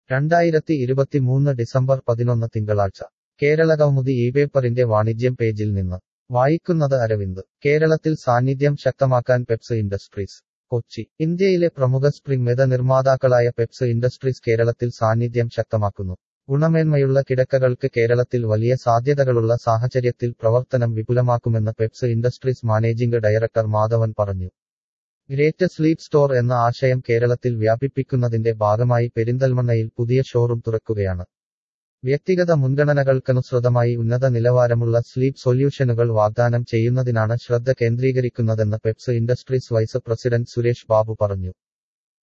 രണ്ടായിരത്തി ഇരുപത്തിമൂന്ന് ഡിസംബർ പതിനൊന്ന് തിങ്കളാഴ്ച കേരളകൗമുദി ഈ പേപ്പറിന്റെ വാണിജ്യം പേജിൽ നിന്ന് വായിക്കുന്നത് അരവിന്ദ് കേരളത്തിൽ സാന്നിധ്യം ശക്തമാക്കാൻ പെപ്സ് ഇൻഡസ്ട്രീസ് കൊച്ചി ഇന്ത്യയിലെ പ്രമുഖ സ്പ്രിംഗ് മെത നിർമ്മാതാക്കളായ പെപ്സ് ഇൻഡസ്ട്രീസ് കേരളത്തിൽ സാന്നിധ്യം ശക്തമാക്കുന്നു ഗുണമേന്മയുള്ള കിടക്കകൾക്ക് കേരളത്തിൽ വലിയ സാധ്യതകളുള്ള സാഹചര്യത്തിൽ പ്രവർത്തനം വിപുലമാക്കുമെന്ന് Peps industries managing director Madhavan പറഞ്ഞു ഗ്രേറ്റ് സ്ലീപ്പ് സ്റ്റോർ എന്ന ആശയം കേരളത്തിൽ വ്യാപിപ്പിക്കുന്നതിന്റെ ഭാഗമായി പെരിന്തൽമണ്ണയിൽ പുതിയ ഷോറൂം തുറക്കുകയാണ് വ്യക്തിഗത മുൻഗണനകൾക്കനുസൃതമായി ഉന്നത നിലവാരമുള്ള സ്ലീപ്പ് സൊല്യൂഷനുകൾ വാഗ്ദാനം ചെയ്യുന്നതിനാണ് ശ്രദ്ധ കേന്ദ്രീകരിക്കുന്നതെന്ന് Peps industries vice president Suresh Babu പറഞ്ഞു